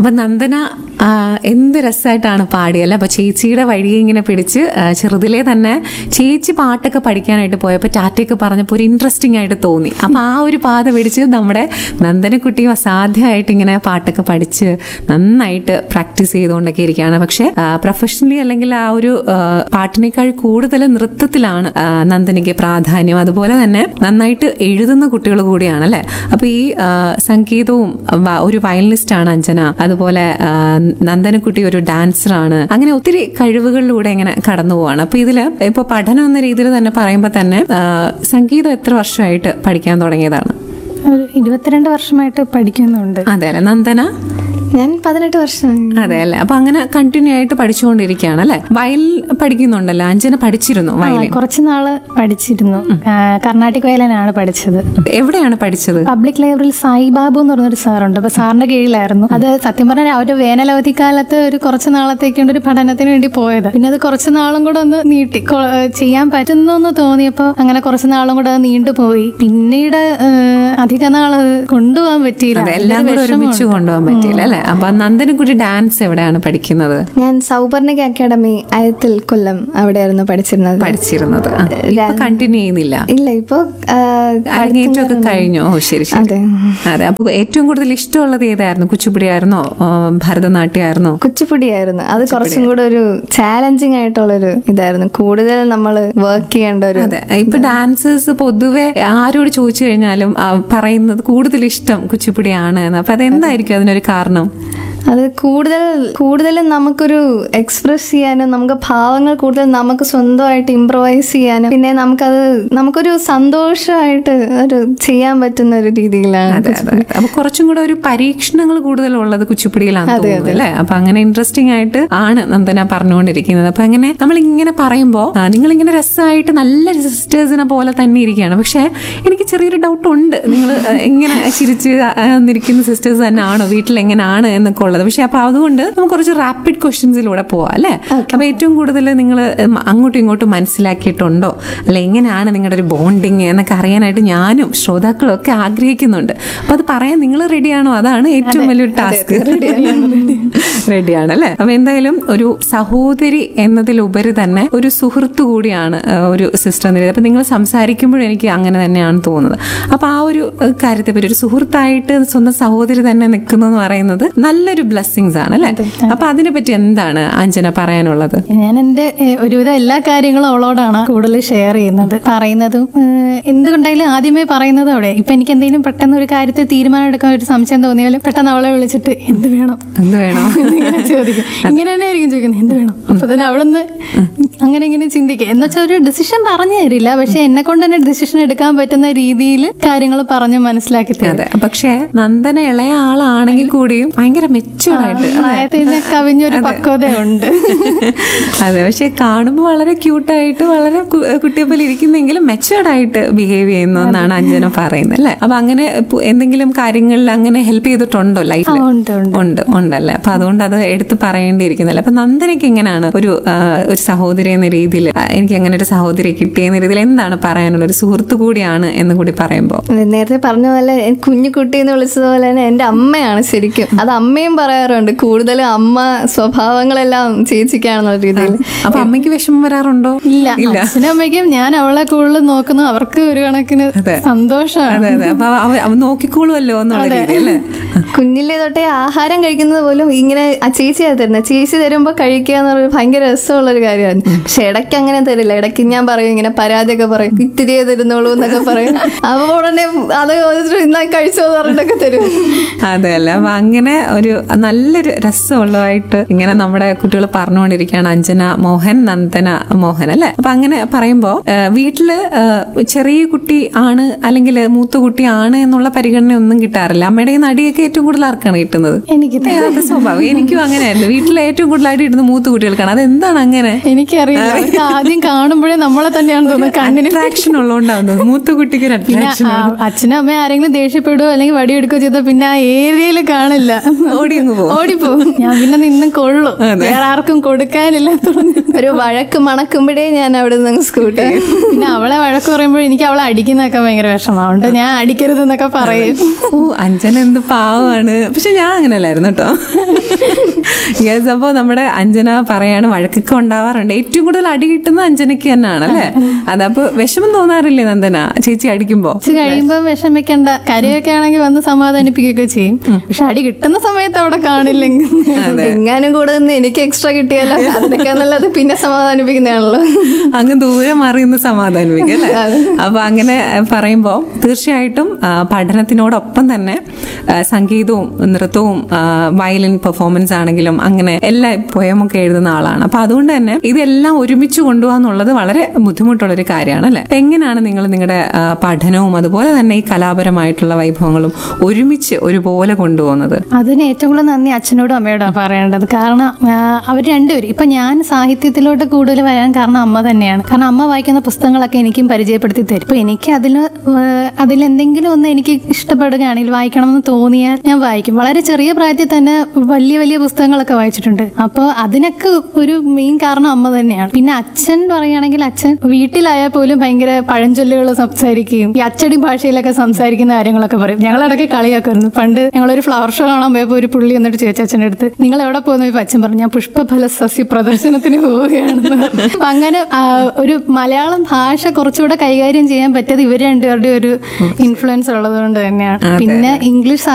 അപ്പൊ നന്ദന ആ, എന്ത് രസമായിട്ടാണ് പാടിയല്ലേ അപ്പൊ ചേച്ചിയുടെ വഴി ഇങ്ങനെ പിടിച്ച് ആ, ചെറുതിലേ തന്നെ ചേച്ചി പാട്ടൊക്കെ പഠിക്കാനായിട്ട് പോയപ്പോൾ ടാറ്റയൊക്കെ പറഞ്ഞപ്പോൾ ഒരു ഇൻട്രസ്റ്റിംഗ് ആയിട്ട് തോന്നി അപ്പൊ ആ ഒരു പാത പിടിച്ച് നമ്മുടെ നന്ദനക്കുട്ടിയും അസാധ്യമായിട്ട് ഇങ്ങനെ പാട്ടൊക്കെ പഠിച്ച് നന്നായിട്ട് പ്രാക്ടീസ് ചെയ്തുകൊണ്ടൊക്കെ ഇരിക്കുകയാണ് പക്ഷെ പ്രൊഫഷണലി അല്ലെങ്കിൽ ആ ഒരു ആ, പാട്ടിനേക്കാൾ കൂടുതൽ നൃത്തത്തിലാണ് ആ, നന്ദനയ്ക്ക് പ്രാധാന്യം അതുപോലെ തന്നെ നന്നായിട്ട് എഴുതുന്ന കുട്ടികൾ കൂടിയാണ് അല്ലെ അപ്പൊ ഈ ആ, സംഗീതവും വ- ഒരു വയലിനിസ്റ്റ് ആണ് അഞ്ജന അതുപോലെ ആ, നന്ദനക്കുട്ടി ഒരു ഡാൻസറാണ് അങ്ങനെ ഒത്തിരി കഴിവുകളിലൂടെ ഇങ്ങനെ കടന്നു പോവാണ് അപ്പൊ ഇതില് ഇപ്പൊ പഠനം എന്ന രീതിയിൽ തന്നെ പറയുമ്പോൾ തന്നെ ആ, സംഗീതം എത്ര വർഷമായിട്ട് പഠിക്കാൻ തുടങ്ങിയതാണ് ഒരു ഇരുപത്തിരണ്ട് വർഷമായിട്ട് പഠിക്കുന്നുണ്ട് അതെ അല്ലെ നന്ദന ഞാൻ പതിനെട്ട് വർഷമായി അതെ അല്ലെ അപ്പൊ അങ്ങനെ കണ്ടിന്യൂ ആയിട്ട് പഠിച്ചുകൊണ്ടിരിക്കുകയാണ് അല്ലെ വയൽ പഠിക്കുന്നുണ്ടല്ലോ അഞ്ജന പഠിച്ചിരുന്നു ആ, വയലിൻ കുറച്ച് നാള് പഠിച്ചിരുന്നു ആ, കർണാട്ടിക് വയലിനാണ് പഠിച്ചത് എവിടെയാണ് പഠിച്ചത് പബ്ലിക് ലൈബ്രറിയിൽ സായിബാബു എന്ന് പറഞ്ഞൊരു സാറുണ്ട് അപ്പൊ സാറിന്റെ കീഴിലായിരുന്നു അത് സത്യം പറഞ്ഞാൽ ആ ഒരു വേനലവധി കാലത്ത് ഒരു കുറച്ച് നാളത്തേക്കുണ്ട് ഒരു പഠനത്തിന് വേണ്ടി പോയത് പിന്നെ അത് കുറച്ച് നാളും കൂടെ ഒന്ന് നീട്ടി കൊ- ചെയ്യാൻ പറ്റുന്നു എന്ന് തോന്നിയപ്പോ അങ്ങനെ കുറച്ച് നാളും കൂടെ അത് നീണ്ടുപോയി പിന്നീട് ആ, അധിക നാൾ അത് കൊണ്ടുപോകാൻ പറ്റിയില്ല അതെ എല്ലാം കൂടെ ഒരുമിച്ച് കൊണ്ടുപോകാൻ പറ്റിയില്ല അല്ലെ അപ്പൊ നന്ദനക്കുട്ടി ഡാൻസ് എവിടെയാണ് പഠിക്കുന്നത് ഞാൻ സൗപർണിക അക്കാഡമി അയത്തിൽ കൊല്ലം അവിടെയായിരുന്നു പഠിച്ചിരുന്നത് പഠിച്ചിരുന്നത് ആ, ഇപ്പൊ കണ്ടിന്യൂ ചെയ്യുന്നില്ല ഇല്ല ഇപ്പോ ആ, അരങ്ങേറ്റമൊക്കെ കഴിഞ്ഞു ഓ ശരി ശരി അതെ അതെ അപ്പൊ ഏറ്റവും കൂടുതൽ ഇഷ്ടമുള്ളത് ഏതായിരുന്നു കുച്ചിപ്പുടി ആയിരുന്നോ ഭരതനാട്യമായിരുന്നോ കുച്ചിപ്പുടിയായിരുന്നു അത് കുറച്ചും കൂടെ ഒരു ചാലഞ്ചിങ് ആയിട്ടുള്ളൊരു ഇതായിരുന്നു കൂടുതൽ നമ്മൾ വർക്ക് ചെയ്യേണ്ട ഒരു അതെ ഇപ്പൊ ഡാൻസേഴ്സ് പൊതുവെ ആരോട് ചോദിച്ചു കഴിഞ്ഞാലും ആ, പറയുന്നത് കൂടുതൽ ഇഷ്ടം കുച്ചിപ്പുടിയാണ് എന്ന് അപ്പൊ അതെന്തായിരിക്കും അതിനൊരു കാരണം അത് കൂടുതൽ കൂടുതലും നമുക്കൊരു എക്സ്പ്രസ് ചെയ്യാനും നമുക്ക് ഭാവങ്ങൾ കൂടുതൽ നമുക്ക് സ്വന്തമായിട്ട് ഇംപ്രവൈസ് ചെയ്യാനും പിന്നെ നമുക്കത് നമുക്കൊരു സന്തോഷമായിട്ട് ഒരു ചെയ്യാൻ പറ്റുന്ന ഒരു രീതിയിലാണ് അതെ അതെ അപ്പൊ കുറച്ചും കൂടെ ഒരു പരീക്ഷണങ്ങൾ കൂടുതലുള്ളത് കുച്ചിപ്പുടിയിലാണ് തോന്നുന്നത് അല്ലേ അപ്പൊ അങ്ങനെ ഇൻട്രസ്റ്റിംഗ് ആയിട്ട് ആണ് നന്ദന പറഞ്ഞുകൊണ്ടിരിക്കുന്നത് അപ്പൊ അങ്ങനെ നമ്മൾ ഇങ്ങനെ പറയുമ്പോ നിങ്ങൾ ഇങ്ങനെ രസമായിട്ട് നല്ല സിസ്റ്റേഴ്സിനെ പോലെ തന്നെ ഇരിക്കുകയാണ് പക്ഷെ എനിക്ക് ചെറിയൊരു ഡൗട്ട് ഉണ്ട് നിങ്ങൾ എങ്ങനെ ചിരിച്ച് ആ, നിൽക്കുന്ന സിസ്റ്റേഴ്സ് തന്നെ ആണോ വീട്ടിൽ എങ്ങനെയാണ് എന്നൊക്കെ ഉള്ളത് പക്ഷെ അപ്പൊ അതുകൊണ്ട് നമുക്ക് കുറച്ച് റാപ്പിഡ് ക്വസ്റ്റ്യൻസിലൂടെ പോവാം അല്ലേ അപ്പൊ ഏറ്റവും കൂടുതൽ നിങ്ങൾ അങ്ങോട്ടും ഇങ്ങോട്ടും മനസ്സിലാക്കിയിട്ടുണ്ടോ അല്ലെ എങ്ങനെയാണ് നിങ്ങളുടെ ഒരു ബോണ്ടിങ് എന്നൊക്കെ അറിയാനായിട്ട് ഞാനും ശ്രോതാക്കളും ഒക്കെ ആഗ്രഹിക്കുന്നുണ്ട് അപ്പൊ അത് പറയാൻ നിങ്ങൾ റെഡിയാണോ അതാണ് ഏറ്റവും വലിയൊരു ടാസ്ക് റെഡിയാണ് അല്ലെ അപ്പൊ എന്തായാലും ഒരു സഹോദരി എന്നതിലുപരി തന്നെ ഒരു സുഹൃത്ത് കൂടിയാണ് ആ, ഒരു സിസ്റ്റർ എന്ന രീതിയിൽ അപ്പൊ നിങ്ങൾ സംസാരിക്കുമ്പോഴും എനിക്ക് അങ്ങനെ തന്നെയാണ് തോന്നുന്നത് അപ്പൊ ആ ഒരു ഏഹ്, കാര്യത്തെ പറ്റി ഒരു സുഹൃത്തായിട്ട് സ്വന്തം സഹോദരി തന്നെ നിൽക്കുന്നു എന്ന് പറയുന്നത് നല്ലൊരു ബ്ലെസ്സിങ്സ് ആണ് അല്ലെ അപ്പൊ അതിനെ പറ്റി എന്താണ് അഞ്ജന പറയാനുള്ളത് ഞാൻ എന്റെ ഏഹ്, ഒരുവിധം എല്ലാ കാര്യങ്ങളും അവളോടാണ് കൂടുതൽ ഷെയർ ചെയ്യുന്നത് പറയുന്നതും ഏഹ്, എന്തുകൊണ്ടായാലും ആദ്യമേ പറയുന്നത് അവിടെ ഇപ്പൊ എനിക്ക് എന്തെങ്കിലും പെട്ടെന്ന് ഒരു കാര്യത്തിൽ തീരുമാനം എടുക്കാൻ ഒരു സംശയം തോന്നിയാലും പെട്ടെന്ന് അവളെ വിളിച്ചിട്ട് എന്ത് വേണം എന്ത് വേണോ ഇങ്ങനെ ചോദിക്കും ഇങ്ങനെ തന്നെ ആയിരിക്കും ചോദിക്കുന്നത് എന്ത് വേണം അപ്പൊ തന്നെ അവളൊന്ന് അങ്ങനെ ഇങ്ങനെ ചിന്തിക്കുക എന്ന് വെച്ചാൽ ഒരു ഡിസിഷൻ പറഞ്ഞു തരില്ല പക്ഷെ എന്നെ കൊണ്ട് തന്നെ ഡിസിഷൻ എടുക്കാൻ പറ്റുന്ന രീതിയിൽ കാര്യങ്ങൾ പറഞ്ഞ് മനസ്സിലാക്കി തരും അതെ പക്ഷെ നന്ദന ഇളയ ആളാണെങ്കിൽ കൂടിയും ഭയങ്കര മെച്ചുവറായിട്ട് പ്രായത്തിന് കവിഞ്ഞൊരു പക്വതയുണ്ട് അതെ പക്ഷെ കാണുമ്പോൾ വളരെ ക്യൂട്ടായിട്ട് വളരെ കു- കുട്ടിയെ പോലെ ഇരിക്കുന്നെങ്കിലും മെച്ചുവേർഡ് ആയിട്ട് ബിഹേവ് ചെയ്യുന്നു എന്നാണ് അഞ്ജന പറയുന്നത് അല്ലെ അപ്പൊ അങ്ങനെ ഇപ്പൊ എന്തെങ്കിലും കാര്യങ്ങളിൽ അങ്ങനെ ഹെൽപ്പ് ചെയ്തിട്ടുണ്ടോ ലൈഫിൽ ആ, ഉണ്ട്, ഉണ്ട്. ഉണ്ട് ഉണ്ടല്ലേ അപ്പൊ അതുകൊണ്ട് അത് എടുത്ത് പറയേണ്ടിയിരിക്കുന്നില്ല അപ്പൊ നന്ദനയ്ക്ക് എങ്ങനെയാണ് ഒരു ആ, ഒരു സഹോദരി എന്ന രീതിയിൽ ആ, എനിക്ക് അങ്ങനെ ഒരു സഹോദരി കിട്ടിയെന്ന രീതിയിൽ എന്താണ് പറയാനുള്ള ഒരു സുഹൃത്ത് കൂടിയാണ് എന്ന് കൂടി പറയുമ്പോൾ നേരത്തെ പറഞ്ഞ പോലെ എൻ- കുഞ്ഞു കുട്ടി എന്ന് വിളിച്ചതുപോലെ തന്നെ എന്റെ അമ്മയാണ് ശരിക്കും അത് അമ്മയും പറയാറുണ്ട് കൂടുതലും അമ്മ സ്വഭാവങ്ങളെല്ലാം ചേച്ചിക്കാണെന്നുള്ള രീതിയിൽ അപ്പൊ അമ്മയ്ക്ക് വിഷമം വരാറുണ്ടോ ഇല്ല അച്ഛനും അമ്മയ്ക്കും ഞാൻ അവളെ കൂടുതൽ നോക്കുന്നു അവർക്ക് ഒരു കണക്കിന് അതെ. സന്തോഷമാണ് അതെ അതെ അപ്പൊ അവ അവ നോക്കിക്കോളുമല്ലോ എന്നുള്ള രീതി അല്ലേ കുഞ്ഞിലെ തൊട്ടേ ആഹാരം കഴിക്കുന്നത് പോലും ഇങ്ങനെ ആ ചേച്ചിയാണ് തരുന്നത് ചേച്ചി തരുമ്പോ കഴിക്കുക എന്ന് പറയുന്നത് ഭയങ്കര രസമുള്ള ഒരു കാര്യമാണ് പക്ഷെ ഇടയ്ക്ക് അങ്ങനെ തരില്ല ഇടയ്ക്ക് ഞാൻ പറയും ഇങ്ങനെ പരാതിയൊക്കെ പറയും ഇത്തിരിയേ തരുന്നുള്ളൂ എന്നൊക്കെ പറയും അപ്പൊ ഉടനെ അത് ഇന്നാ കഴിച്ചോ എന്ന് പറഞ്ഞിട്ടൊക്കെ തരും അതെ അല്ലേ അപ്പൊ അങ്ങനെ ഒരു നല്ലൊരു രസമുള്ളതായിട്ട് ഇങ്ങനെ നമ്മുടെ കുട്ടികൾ പറഞ്ഞുകൊണ്ടിരിക്കുകയാണ് അഞ്ജന മോഹൻ നന്ദന മോഹൻ അല്ലെ അപ്പൊ അങ്ങനെ പറയുമ്പോ ആ, വീട്ടില് ആ, ചെറിയ കുട്ടി ആണ് അല്ലെങ്കിൽ മൂത്ത കുട്ടി ആണ് എന്നുള്ള പരിഗണന ഒന്നും കിട്ടാറില്ല അമ്മയുടെ ഈ നടിയൊക്കെ ഏറ്റവും കൂടുതൽ ആർക്കാണ് കിട്ടുന്നത് എനിക്ക് ഏ, അത് സ്വഭാവം എനിക്കും അങ്ങനെയായിരുന്നു വീട്ടിൽ ഏറ്റവും കൂടുതൽ അടി ഇടുന്ന മൂത്ത കുട്ടികൾക്കാണ് അതെന്താണ് അങ്ങനെ എനിക്കറിയില്ല അവർക്ക് ആദ്യം കാണുമ്പോഴേ നമ്മളെ തന്നെയാണ് തോന്നുന്നത് കണ്ണിന് അട്രാക്ഷൻ ഉള്ളതുകൊണ്ടാവുന്നത് മൂത്ത കുട്ടിക്ക് ഒരു പിന്നെ അട്രാക്ഷൻ ആ, അച്ഛനും അമ്മയും ആരെങ്കിലും ദേഷ്യപ്പെടുകയോ അല്ലെങ്കിൽ വടിയെടുക്കുകയോ ചെയ്താൽ പിന്നെ ആ ഏരിയയിൽ കാണില്ല ഓടി അങ്ങ് പോകും ഓടിപ്പോവും ഞാൻ പിന്നെ നിന്നും കൊള്ളും വേറെ ആർക്കും കൊടുക്കാനില്ല തോന്നി ഒരു വഴക്ക് മണക്കുമ്പോഴേ ഞാൻ അവിടെ നിന്ന് സ്കൂട്ട് പിന്നെ അവളെ വഴക്ക് പറയുമ്പോൾ എനിക്ക് അവളെ അടിക്കുന്നതൊക്കെ ഭയങ്കര വിഷമമുണ്ട് ഞാൻ അടിക്കരുതെന്നൊക്കെ പറയും ഓ അഞ്ജന എന്ത് പാവമാണ് ഇഷ്ടമാണ് പക്ഷെ ഞാൻ അങ്ങനെയല്ലായിരുന്നു കേട്ടോ യെസ് അപ്പോൾ നമ്മുടെ അഞ്ജന പറയാണ് വഴക്കൊക്കെ ഉണ്ടാവാറുണ്ട് ഏറ്റവും കൂടുതൽ അടി കിട്ടുന്നത് അഞ്ജനയ്ക്ക് തന്നെയാണ് അല്ലേ അതപ്പോ വിഷമം തോന്നാറില്ലേ നന്ദന ചേച്ചി അടിക്കുമ്പോ കുറച്ച് കഴിയുമ്പോ വിഷമിക്കണ്ട കരയൊക്കെ ആണെങ്കിൽ വന്ന് സമാധാനിപ്പിക്കുകയൊക്കെ ചെയ്യും പക്ഷെ അടി കിട്ടുന്ന സമയത്ത് അവിടെ കാണില്ലെങ്കിൽ എങ്ങാനും കൂടെ നിന്ന് എനിക്ക് എക്സ്ട്രാ കിട്ടിയാലോ അതിനൊക്കെ നല്ലത് പിന്നെ സമാധാനിപ്പിക്കുന്നതാണല്ലോ അങ്ങ് ദൂരെ മാറി നിന്ന് സമാധാനിപ്പിക്കും അല്ലേ അപ്പൊ അങ്ങനെ അഹ് പറയുമ്പോ തീർച്ചയായിട്ടും ആ, പഠനത്തിനോടൊപ്പം തന്നെ ആ, സംഗീതവും നൃത്തവും ആ, വയലിൻ പെർഫോമൻസ് ആണെങ്കിലും അങ്ങനെ എല്ലാ പോയമൊക്കെ എഴുതുന്ന ആളാണ് അപ്പൊ അതുകൊണ്ട് തന്നെ ഇതെല്ലാം ഒരുമിച്ച് കൊണ്ടുപോകാന്നുള്ളത് വളരെ ബുദ്ധിമുട്ടുള്ള ഒരു കാര്യമാണ് അല്ലെ അപ്പൊ എങ്ങനെയാണ് നിങ്ങൾ നിങ്ങളുടെ ആ, പഠനവും അതുപോലെ തന്നെ ഈ കലാപരമായിട്ടുള്ള വൈഭവങ്ങളും ഒരുമിച്ച് ഒരുപോലെ കൊണ്ടുപോകുന്നത് അതിന് ഏറ്റവും കൂടുതൽ നന്ദി അച്ഛനോടും അമ്മയോടും പറയേണ്ടത് കാരണം അവർ രണ്ടുപേരും ഇപ്പൊ ഞാൻ സാഹിത്യത്തിലോട്ട് കൂടുതൽ വരാൻ കാരണം അമ്മ തന്നെയാണ് കാരണം അമ്മ വായിക്കുന്ന പുസ്തകങ്ങളൊക്കെ എനിക്കും പരിചയപ്പെടുത്തി തരും ഇപ്പൊ എനിക്ക് അതിൽ അതിൽ എന്തെങ്കിലും ഒന്ന് എനിക്ക് ഇഷ്ടപ്പെടുകയാണെങ്കിൽ വായിക്കണമെന്ന് തോന്നിയാൽ ഞാൻ വായിക്കും വളരെ ചെറിയ പ്രായത്തിൽ തന്നെ വലിയ വലിയ പുസ്തകങ്ങളൊക്കെ വായിച്ചിട്ടുണ്ട് അപ്പോൾ അതിനൊക്കെ ഒരു മെയിൻ കാരണം അമ്മ തന്നെയാണ് പിന്നെ അച്ഛൻ പറയുകയാണെങ്കിൽ അച്ഛൻ വീട്ടിലായാൽ പോലും ഭയങ്കര പഴഞ്ചൊല്ലുകൾ സംസാരിക്കുകയും ഈ അച്ചടി ഭാഷയിലൊക്കെ സംസാരിക്കുന്ന കാര്യങ്ങളൊക്കെ പറയും ഞങ്ങളിടയ്ക്ക് കളിയാക്കുമായിരുന്നു പണ്ട് ഞങ്ങളൊരു ഫ്ലവർ ഷോ കാണാൻ പോയപ്പോൾ ഒരു പുള്ളി എന്നിട്ട് ചേച്ചി അച്ഛൻ്റെ അടുത്ത് നിങ്ങൾ എവിടെ പോകുന്നു ഇപ്പൊ അച്ഛൻ പറഞ്ഞു ഞാൻ പുഷ്പഫല സസ്യ പ്രദർശനത്തിന് പോവുകയാണെന്ന് പറഞ്ഞു. അപ്പൊ അങ്ങനെ ആ, ഒരു മലയാളം ഭാഷ കുറച്ചുകൂടെ കൈകാര്യം ചെയ്യാൻ പറ്റിയത് ഇവർ രണ്ടുപേരുടെ ഒരു ഇൻഫ്ലുവൻസ് ഉള്ളത് കൊണ്ട് തന്നെയാണ് പിന്നെ ഇംഗ്ലീഷ്